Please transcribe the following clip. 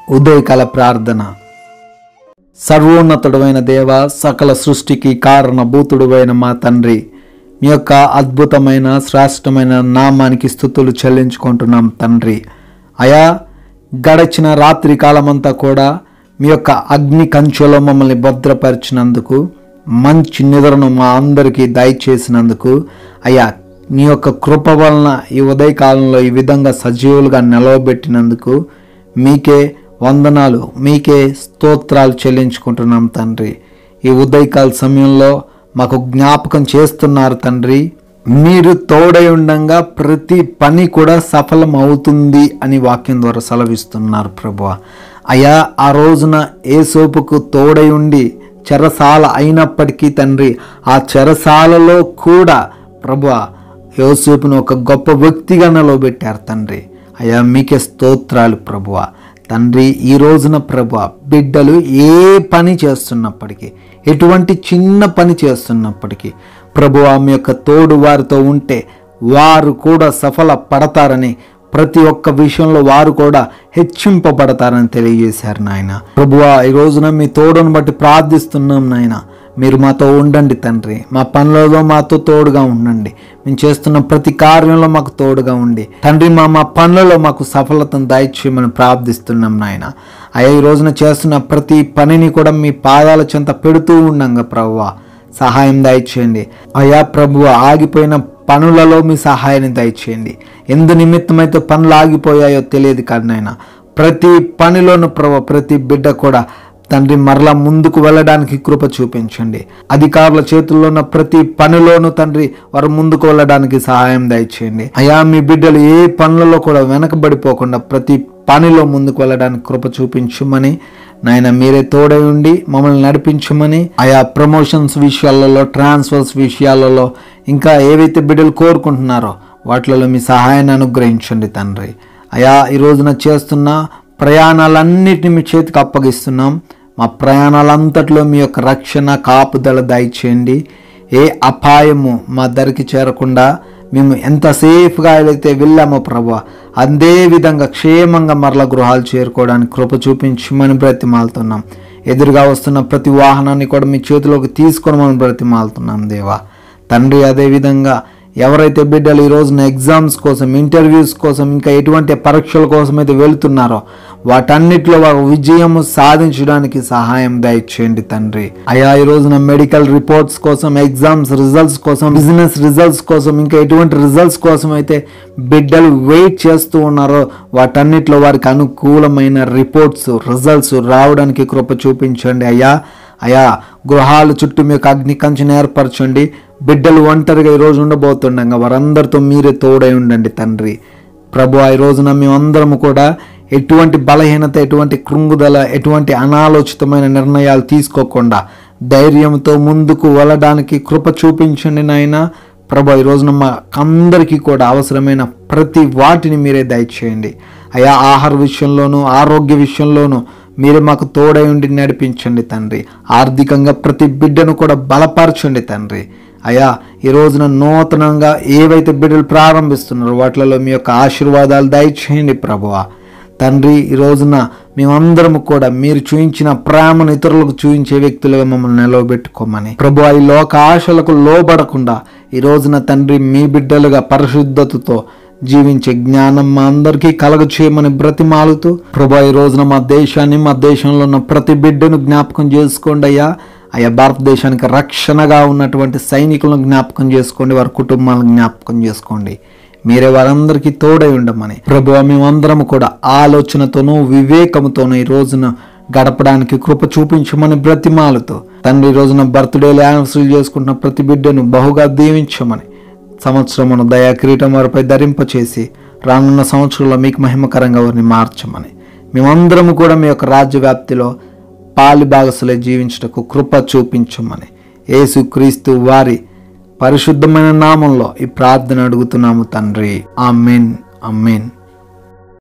ఉదయకాల ప్రార్థన సర్వోన్నతుడైన దేవ సకల సృష్టికి కారణభూతుడువైన మా తండ్రి మీ యొక్క అద్భుతమైన శ్రేష్టమైన నామానికి స్థుతులు చెల్లించుకుంటున్నాం తండ్రి అయా గడచిన రాత్రి కాలమంతా కూడా మీ యొక్క అగ్ని కంచెలో మమ్మల్ని భద్రపరిచినందుకు మంచి నిద్రను మా అందరికీ దయచేసినందుకు అయ్యా నీ యొక్క కృప వలన ఈ ఉదయకాలంలో ఈ విధంగా సజీవులుగా నిలవబెట్టినందుకు మీకే వందనాలు మీకే స్తోత్రాలు చెల్లించుకుంటున్నాం తండ్రి ఈ ఉదయకాల సమయంలో మాకు జ్ఞాపకం చేస్తున్నారు తండ్రి మీరు తోడై ఉండంగా ప్రతి పని కూడా సఫలం అవుతుంది అని వాక్యం ద్వారా సెలవిస్తున్నారు ప్రభు అయా ఆ రోజున ఏ సోపుకు తోడై ఉండి చెరసాల అయినప్పటికీ తండ్రి ఆ చెరసాలలో కూడా ప్రభు యోసేపును ఒక గొప్ప వ్యక్తిగా నిలవబెట్టారు తండ్రి అయా మీకే స్తోత్రాలు ప్రభువ తండ్రి ఈ రోజున ప్రభు బిడ్డలు ఏ పని చేస్తున్నప్పటికీ ఎటువంటి చిన్న పని చేస్తున్నప్పటికీ ప్రభు ఆమె యొక్క తోడు వారితో ఉంటే వారు కూడా సఫల పడతారని ప్రతి ఒక్క విషయంలో వారు కూడా హెచ్చింపబడతారని తెలియజేశారు నాయన ప్రభువా ఈ రోజున మీ తోడును బట్టి ప్రార్థిస్తున్నాం నాయన మీరు మాతో ఉండండి తండ్రి మా పనులలో మాతో తోడుగా ఉండండి మేము చేస్తున్న ప్రతి కార్యంలో మాకు తోడుగా ఉండి తండ్రి మా మా పనులలో మాకు సఫలతను దయచేయమని ప్రార్థిస్తున్నాం నాయన అయ్యా ఈ రోజున చేస్తున్న ప్రతి పనిని కూడా మీ పాదాల చెంత పెడుతూ ఉండంగా ప్రభువా సహాయం దయచేయండి అయా ప్రభు ఆగిపోయిన పనులలో మీ సహాయాన్ని దయచేయండి ఎందు నిమిత్తమైతే పనులు ఆగిపోయాయో తెలియదు కానీ నాయన ప్రతి పనిలోనూ ప్రభు ప్రతి బిడ్డ కూడా తండ్రి మరలా ముందుకు వెళ్ళడానికి కృప చూపించండి అధికారుల చేతుల్లో ఉన్న ప్రతి పనిలోనూ తండ్రి వారు ముందుకు వెళ్ళడానికి సహాయం దయచేయండి అయా మీ బిడ్డలు ఏ పనులలో కూడా వెనకబడిపోకుండా ప్రతి పనిలో ముందుకు వెళ్ళడానికి కృప చూపించమని నాయన మీరే తోడై ఉండి మమ్మల్ని నడిపించమని ఆయా ప్రమోషన్స్ విషయాలలో ట్రాన్స్ఫర్స్ విషయాలలో ఇంకా ఏవైతే బిడ్డలు కోరుకుంటున్నారో వాటిలలో మీ సహాయాన్ని అనుగ్రహించండి తండ్రి అయా ఈ రోజున చేస్తున్న ప్రయాణాలన్నిటిని మీ చేతికి అప్పగిస్తున్నాం మా ప్రయాణాలంతట్లో మీ యొక్క రక్షణ కాపుదల దయచేయండి ఏ అపాయము మా దరికి చేరకుండా మేము ఎంత సేఫ్గా అయితే వెళ్ళామో ప్రభా అదే విధంగా క్షేమంగా మరల గృహాలు చేరుకోవడానికి కృప చూపించమని బ్రతిమాలుతున్నాం ఎదురుగా వస్తున్న ప్రతి వాహనాన్ని కూడా మీ చేతిలోకి తీసుకోవమని బ్రతిమాలుతున్నాం దేవా తండ్రి అదేవిధంగా ఎవరైతే బిడ్డలు ఈ రోజున ఎగ్జామ్స్ కోసం ఇంటర్వ్యూస్ కోసం ఇంకా ఎటువంటి పరీక్షల కోసం అయితే వెళుతున్నారో వాటన్నిటిలో వారు విజయం సాధించడానికి సహాయం దయచేయండి తండ్రి అయా ఈ రోజున మెడికల్ రిపోర్ట్స్ కోసం ఎగ్జామ్స్ రిజల్ట్స్ కోసం బిజినెస్ రిజల్ట్స్ కోసం ఇంకా ఎటువంటి రిజల్ట్స్ కోసం అయితే బిడ్డలు వెయిట్ చేస్తూ ఉన్నారో వాటన్నిటిలో వారికి అనుకూలమైన రిపోర్ట్స్ రిజల్ట్స్ రావడానికి కృప చూపించండి అయ్యా అయా గృహాల చుట్టూ మీకు అగ్ని కంచెను ఏర్పరచండి బిడ్డలు ఒంటరిగా ఈరోజు ఉండబోతుండగా వారందరితో మీరే తోడై ఉండండి తండ్రి ప్రభు ఈ రోజున మేమందరము కూడా ఎటువంటి బలహీనత ఎటువంటి కృంగుదల ఎటువంటి అనాలోచితమైన నిర్ణయాలు తీసుకోకుండా ధైర్యంతో ముందుకు వెళ్ళడానికి కృప చూపించండి నాయన ప్రభు ఈ రోజున మా అందరికీ కూడా అవసరమైన ప్రతి వాటిని మీరే దయచేయండి అయా ఆహార విషయంలోనూ ఆరోగ్య విషయంలోనూ మీరే మాకు తోడై ఉండి నడిపించండి తండ్రి ఆర్థికంగా ప్రతి బిడ్డను కూడా బలపరచండి తండ్రి అయా ఈ రోజున నూతనంగా ఏవైతే బిడ్డలు ప్రారంభిస్తున్నారో వాటిలలో మీ యొక్క ఆశీర్వాదాలు దయచేయండి ప్రభువా తండ్రి ఈ రోజున మేమందరము కూడా మీరు చూయించిన ప్రేమను ఇతరులకు చూయించే వ్యక్తులుగా మమ్మల్ని నిలవబెట్టుకోమని ప్రభు ఈ లోక ఆశలకు లోబడకుండా ఈ రోజున తండ్రి మీ బిడ్డలుగా పరిశుద్ధతతో జీవించే జ్ఞానం మా అందరికీ కలగ చేయమని బ్రతిమాలుతూ ప్రభా ఈ రోజున మా దేశాన్ని మా దేశంలో ఉన్న ప్రతి బిడ్డను జ్ఞాపకం చేసుకోండి అయ్యా అయ్యా భారతదేశానికి రక్షణగా ఉన్నటువంటి సైనికులను జ్ఞాపకం చేసుకోండి వారి కుటుంబాలను జ్ఞాపకం చేసుకోండి మీరే వారందరికీ తోడై ఉండమని ప్రభు మేమందరం కూడా ఆలోచనతోనూ వివేకముతోనూ ఈ రోజున గడపడానికి కృప చూపించమని బ్రతిమాలుతో తండ్రి ఈ రోజున బర్త్డేలు యానివర్సరీ చేసుకుంటున్న ప్రతి బిడ్డను బహుగా దీవించమని సంవత్సరమును దయా కిరీటం వారిపై ధరింపచేసి రానున్న సంవత్సరంలో మీకు మహిమకరంగా వారిని మార్చమని మేమందరము కూడా మీ యొక్క రాజ్య వ్యాప్తిలో పాలి భాగసులే జీవించుటకు కృప చూపించమని యేసుక్రీస్తు వారి పరిశుద్ధమైన నామంలో ఈ ప్రార్థన అడుగుతున్నాము తండ్రి ఆమెన్ ఆమెన్